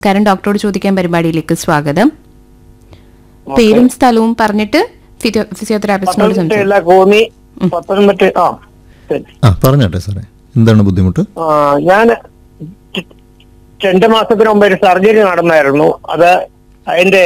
കാരണം ഡോക്ടറോട് ചോദിക്കാൻ പരിപാടിയിലേക്ക് സ്വാഗതം പേരും സ്ഥലവും പറഞ്ഞിട്ട് ഫിസിയോ- ഫിസിയോതെറാപ്പിസ്റ്റിനോട് സംസാരിക്കും പത്തനംതിട്ട കോന്നി പത്തനംതിട്ട ആ ശരി ആ പറഞ്ഞോട്ടെ സാറേ എന്താണ് ബുദ്ധിമുട്ട് ആ, ഞാൻ ര- രണ്ട് മാസത്തിന് മുമ്പ് ഒരു സർജറി നടന്നായിരുന്നു അത് അതിന്റെ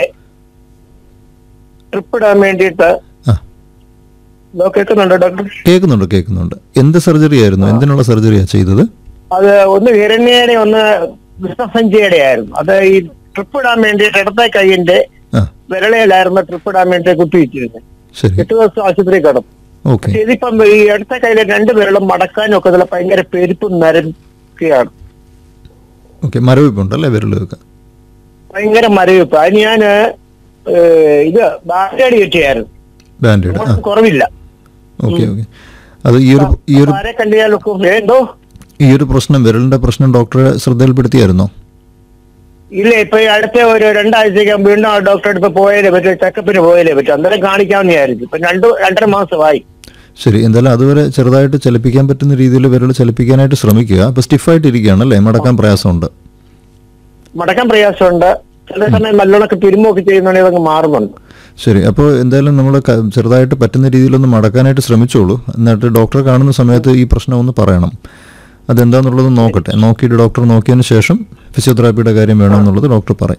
ട്രിപ്പ് ഇടാൻ വേണ്ടിയിട്ട് ആ ഇതോ കേൾക്കുന്നുണ്ടോ ഡോക്ടർ കേൾക്കുന്നുണ്ട് കേൾക്കുന്നുണ്ട് എന്ത് സർജറി ആയിരുന്നു എന്തിനുള്ള സർജറിയാണ് ചെയ്തത് അത് ഒന്ന് ഹിരണ്യയുടെ ഒന്ന് വിഷസഞ്ചിയുടെ ആയിരുന്നു അത് ഈ ട്രിപ്പ് ഇടാൻ വേണ്ടിയിട്ട് ഇടത്തെ കൈയിന്റെ ആ വിരളയിലായിരുന്നു ട്രിപ്പ് ഇടാൻ വേണ്ടി കുത്തിവെച്ചിരുന്നത് ശരി എട്ട് ദിവസം ആശുപത്രി കിടന്നു ഓക്കെ പക്ഷെ ഇതിപ്പം ഈ ഇടത്തെ കയ്യിലെ രണ്ട് വിരലും മടക്കാനും ഒക്കെ ഇതിൽ ഭയങ്കര പെരുപ്പും നരക്കുകയാണ് ഓക്കെ മരവിപ്പുണ്ടല്ലേ വിരലൊക്കെ ഭയങ്കര മരവിപ്പ് അതിന് ഞാന് ഏഹ്, ഇത് ബാൻഡേഡ് കെട്ടിയായിരുന്നു ബാൻഡേഡ് ആ കുറവില്ല ഓക്കെ ഓക്കെ അത് ഈ ഒരു ഈ ഒരു ആരെ കണ്ടിയാലൊക്കെ എന്തോ ഈ ഒരു പ്രശ്നം വിരലിന്റെ പ്രശ്നം ഡോക്ടറെ ശ്രദ്ധയിൽപ്പെടുത്തിയായിരുന്നോ ഇല്ല ഇപ്പൊ ഈ അടുത്ത ഒരു രണ്ടാഴ്ചക്കകം വീണ്ടും ആ ഡോക്ടറെ അടുത്ത് പോയാലേ പറ്റും ചെക്കപ്പിന് പോയാലേ പറ്റും അന്നേരം കാണിക്കാമെന്ന് വിചാരിച്ചു ഇപ്പൊ രണ്ടു രണ്ടര മാസമായി ശരി എന്തായാലും അതുവരെ ചെറുതായിട്ട് ചലിപ്പിക്കാൻ പറ്റുന്ന രീതിയിൽ വിരൽ ചലിപ്പിക്കാനായിട്ട് ശ്രമിക്കുക അപ്പോൾ സ്റ്റിഫായിട്ട് ഇരിക്കുകയാണ് അല്ലേ മടക്കാൻ പ്രയാസമുണ്ട് മടക്കാൻ പ്രയാസമുണ്ട് ചില സമയം നല്ലോണൊക്കെ തിരുമൊക്കെ ചെയ്യുന്നുണ്ടെങ്കിൽ അതങ്ങ് മാറുന്നുണ്ട് ശരി അപ്പോൾ എന്തായാലും നമ്മൾ ചെറുതായിട്ട് പറ്റുന്ന രീതിയിലൊന്ന് മടക്കാനായിട്ട് ശ്രമിച്ചോളൂ എന്നിട്ട് ഡോക്ടറെ കാണുന്ന സമയത്ത് ഈ പ്രശ്നം ഒന്ന് പറയണം അതെന്താന്നുള്ളത് നോക്കട്ടെ നോക്കിയിട്ട് ഡോക്ടർ നോക്കിയതിന് ശേഷം ഫിസിയോതെറാപ്പിയുടെ കാര്യം വേണമെന്നുള്ളത് ഡോക്ടർ പറയും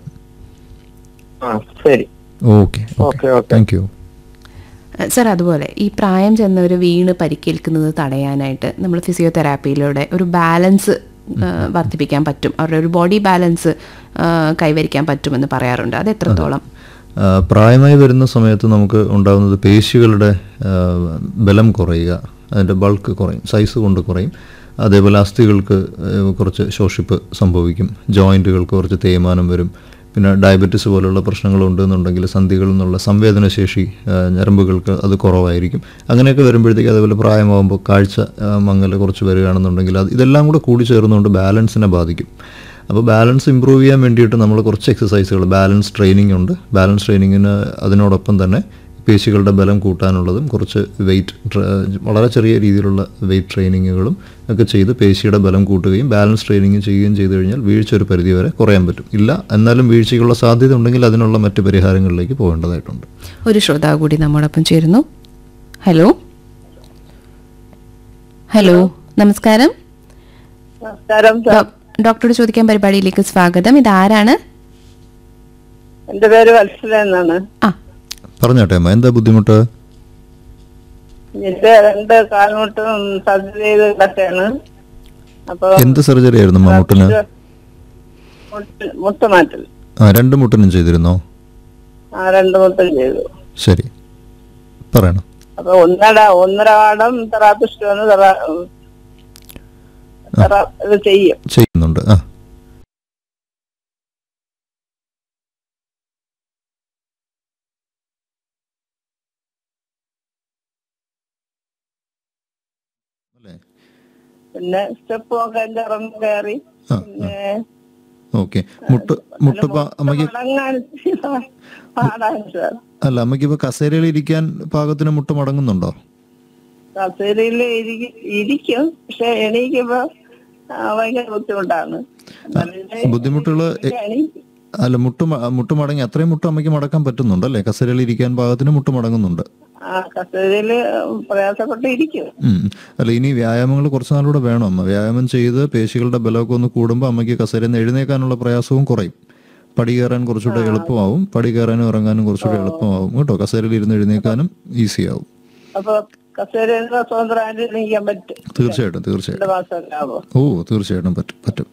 ആ ശരി okay okay okay thank you sir അതുപോലെ ഈ പ്രായം ചെന്നവർ വീണ് പരിക്കേൽക്കുന്നത് തടയാനായിട്ട് നമ്മൾ ഫിസിയോതെറാപ്പിയിലൂടെ ഒരു ബാലൻസ് ആ, വർദ്ധിപ്പിക്കാൻ പറ്റും അവരുടെ ഒരു ബോഡി ബാലൻസ് ആ, കൈവരിക്കാൻ പറ്റുമെന്ന് പറയാറുണ്ട് അത് എത്രത്തോളം ആ, പ്രായമായി വരുന്ന സമയത്ത് നമുക്ക് ഉണ്ടാകുന്നത് പേശികളുടെ ആ, ബലം കുറയുക അതിൻ്റെ ബൾക്ക് കുറയും സൈസ് കൊണ്ട് കുറയും അതേപോലെ അസ്ഥികൾക്ക് ആ, കുറച്ച് ശോഷിപ്പ് സംഭവിക്കും ജോയിൻറ്റുകൾക്ക് കുറച്ച് തേയ്മാനം വരും പിന്നെ ഡയബറ്റിസ് പോലുള്ള പ്രശ്നങ്ങളുണ്ട് എന്നുണ്ടെങ്കിൽ സന്ധികളിൽ നിന്നുള്ള സംവേദനശേഷി ആ, ഞരമ്പുകൾക്ക് അത് കുറവായിരിക്കും അങ്ങനെയൊക്കെ വരുമ്പോഴത്തേക്ക് അതേപോലെ പ്രായമാകുമ്പോൾ കാഴ്ച ആ, മങ്ങൽ കുറച്ച് വരികയാണെന്നുണ്ടെങ്കിൽ അത് ഇതെല്ലാം കൂടെ കൂടി ചേർന്നുകൊണ്ട് ബാലൻസിനെ ബാധിക്കും അപ്പോൾ ബാലൻസ് ഇമ്പ്രൂവ് ചെയ്യാൻ വേണ്ടിയിട്ട് നമ്മൾ കുറച്ച് എക്സസൈസുകൾ ബാലൻസ് ട്രെയിനിങ് ഉണ്ട് ബാലൻസ് ട്രെയിനിങ്ങിന് അതിനോടൊപ്പം തന്നെ പേശികളുടെ ബലം കൂട്ടാനുള്ളതും കുറച്ച് വെയിറ്റ് വളരെ ചെറിയ രീതിയിലുള്ള വെയിറ്റ് ട്രെയിനിങ്ങുകളും ഒക്കെ ചെയ്ത് പേശിയുടെ ബലം കൂട്ടുകയും ബാലൻസ് ട്രെയിനിങ് ചെയ്യുകയും ചെയ്തു കഴിഞ്ഞാൽ വീഴ്ച ഒരു പരിധി വരെ കുറയാൻ പറ്റും ഇല്ല എന്നാലും വീഴ്ചയ്ക്കുള്ള സാധ്യത ഉണ്ടെങ്കിൽ അതിനുള്ള മറ്റ് പരിഹാരങ്ങളിലേക്ക് പോകേണ്ടതായിട്ടുണ്ട് ഒരു ശ്രോതാവ് കൂടി നമ്മോടൊപ്പം ചേരുന്നു ഹലോ ഹലോ നമസ്കാരം നമസ്കാരം ഡോ- ഡോക്ടറോട് ചോദിക്കാൻ പരിപാടിയിലേക്ക് സ്വാഗതം ഇത് ആരാണ് എന്റെ പേര് വത്സല എന്നാണ് ആ പറഞ്ഞോട്ടെ അമ്മ എന്താ ബുദ്ധിമുട്ട് എന്റെ രണ്ട് കാൽമുട്ടും സർജറി ചെയ്ത് കിടക്കാണ് അപ്പൊ എന്ത് സർജറി ആയിരുന്നു അമ്മ മുട്ടിന് മുട്ട് മുട്ടുമാറ്റൽ ആ രണ്ട് മുട്ടിനും ചെയ്തിരുന്നോ ആ രണ്ട് മുട്ടും ചെയ്തു ശരി പറയണം അപ്പൊ ഒന്നര ഒന്നര വാടം തെറാപ്പിസ്റ്റ് വന്ന് തെറാ- തെറാ- ഇത് ചെയ്യും ചെയ്യുന്നുണ്ട് ആ അല്ലേ പിന്നെ സ്റ്റെപ്പും ഒക്കെ എന്റെ ഇറങ്ങി കയറി ആ, പിന്നെ ഓക്കെ മുട്ട് മുട്ട് പ- അമ്മയ്ക്ക് മടങ്ങാൻ പാടാണ് സാർ അല്ല അമ്മയ്ക്ക് ഇപ്പൊ കസേരയിൽ ഇരിക്കാൻ പാകത്തിന് മുട്ട് മടങ്ങുന്നുണ്ടോ കസേരയിൽ ഇരിക്കും പക്ഷെ എണീക്കുമ്പോ ആ, ഭയങ്കര ബുദ്ധിമുട്ടാണ് നല്ല ബുദ്ധിമുട്ടുകള് എ- എണീക്കും. അല്ല മുട്ട് മ- മുട്ട് മടങ്ങി അത്രയും മുട്ട് അമ്മയ്ക്ക് മടക്കാൻ പറ്റുന്നുണ്ട് അല്ലേ കസേരയിൽ ഇരിക്കാൻ പാകത്തിന് മുട്ട് മടങ്ങുന്നുണ്ട് ആ കസേരയില് പ്രയാസപ്പെട്ട് ഇരിക്കും ഉം. അല്ല ഇനി വ്യായാമങ്ങൾ കുറച്ച് നാളൂടെ വേണം അമ്മ വ്യായാമം ചെയ്ത് പേശികളുടെ ബലമൊക്കെ ഒന്ന് കൂടുമ്പോൾ അമ്മയ്ക്ക് കസേരയിൽ നിന്ന് എഴുന്നേക്കാനുള്ള പ്രയാസവും കുറയും പടി കയറാൻ കുറച്ചുകൂടെ എളുപ്പമാവും പടി കയറാനും ഇറങ്ങാനും കുറച്ചുകൂടെ എളുപ്പമാവും കേട്ടോ കസേരയിൽ ഇരുന്ന് എഴുന്നേക്കാനും ഈസി ആവും അപ്പൊ കസേരയിൽ നിന്ന് സ്വതന്ത്രമായിട്ട് എണീക്കാൻ പറ്റും തീർച്ചയായിട്ടും തീർച്ചയായിട്ടും രണ്ട് മാസമൊക്കെ ആവുമ്പോ ഓ തീർച്ചയായിട്ടും പറ്റും പറ്റും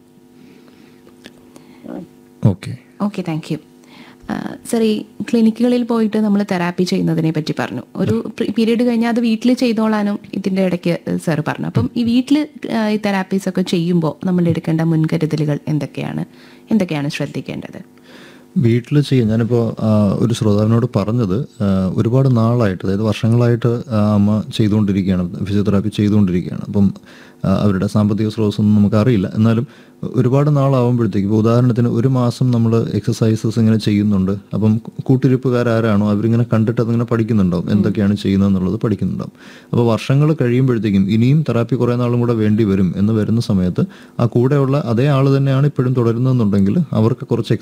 okay okay thank you sir ഈ ക്ലിനിക്കുകളിൽ പോയിട്ട് നമ്മൾ തെറാപ്പി ചെയ്യുന്നതിനെ പറ്റി പറഞ്ഞു ഒരു പീരീഡ് കഴിഞ്ഞാൽ അത് വീട്ടിൽ ചെയ്തോളാനും ഇതിൻ്റെ ഇടയ്ക്ക് സാർ പറഞ്ഞു അപ്പം ഈ വീട്ടിൽ ഈ തെറാപ്പീസ് ഒക്കെ ചെയ്യുമ്പോൾ നമ്മൾ എടുക്കേണ്ട മുൻകരുതലുകൾ എന്തൊക്കെയാണ് എന്തൊക്കെയാണ് ശ്രദ്ധിക്കേണ്ടത് വീട്ടിൽ ചെയ്യാം ഞാനിപ്പോൾ ഒരു ശ്രോതാവിനോട് പറഞ്ഞത് ആ, ഒരുപാട് നാളായിട്ട് അതായത് വർഷങ്ങളായിട്ട് ആ, അമ്മ ചെയ്തുകൊണ്ടിരിക്കുകയാണ് ഫിസിയോതെറാപ്പി ചെയ്തുകൊണ്ടിരിക്കുകയാണ് അപ്പം ആ, അവരുടെ സാമ്പത്തിക സ്രോതസ്സൊന്നും നമുക്ക് അറിയില്ല എന്നാലും ഒരുപാട് നാളാവുമ്പോഴത്തേക്ക് ഇപ്പോൾ ഉദാഹരണത്തിന് ഒരു മാസം നമ്മൾ എക്സസൈസസ് ഇങ്ങനെ ചെയ്യുന്നുണ്ട് അപ്പം കൂട്ടിരിപ്പുകാരാരാണോ അവരിങ്ങനെ കണ്ടിട്ട് അതിങ്ങനെ പഠിക്കുന്നുണ്ടാവും എന്തൊക്കെയാണ് ചെയ്യുന്നത് എന്നുള്ളത് പഠിക്കുന്നുണ്ടാവും അപ്പോൾ വർഷങ്ങൾ കഴിയുമ്പോഴത്തേക്കും ഇനിയും തെറാപ്പി കുറേ നാളും കൂടെ വേണ്ടി വരും എന്ന് വരുന്ന സമയത്ത് ആ കൂടെയുള്ള അതേ ആൾ തന്നെയാണ് ഇപ്പോഴും തുടരുന്നതെന്നുണ്ടെങ്കിൽ അവർക്ക് കുറച്ച്